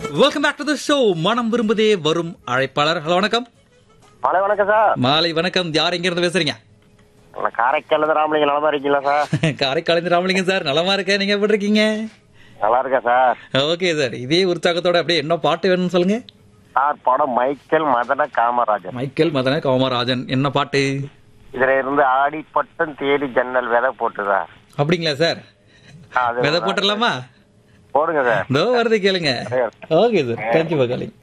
welcome back to the show மனம் விரும்புதே வரும் அழைப்பாளர் ஹலோ வணக்கம் மாலை வணக்கம் சார் மாலை வணக்கம் யார் எங்க இருந்து பேசுறீங்க நான் காரைக்கால் இருந்து ராமலிங்க நலமா இருக்கீங்களா சார் காரைக்காலேந்து ராமலிங்கம் சார் நலமா இருக்க நீங்க எப்படி இருக்கீங்க நல்லா இருக்கேன் சார் ஓகே சார் இதே உற்சாகத்தோட அப்படியே என்ன பாட்டு வேணும்னு சொல்லுங்க சார் படம் மைக்கேல் மதன காமராஜன் மைக்கேல் மதன கௌமராஜன் என்ன பாட்டு இதுல இருந்து ஆடிப்பட்டம் தேடி ஜன்னல் விதை போட்டு சார் அப்படிங்களா சார் அது விதை போட்டுடலாமா போடுங்க சார் இதோ வருது கேளுங்க okay sir thank you for calling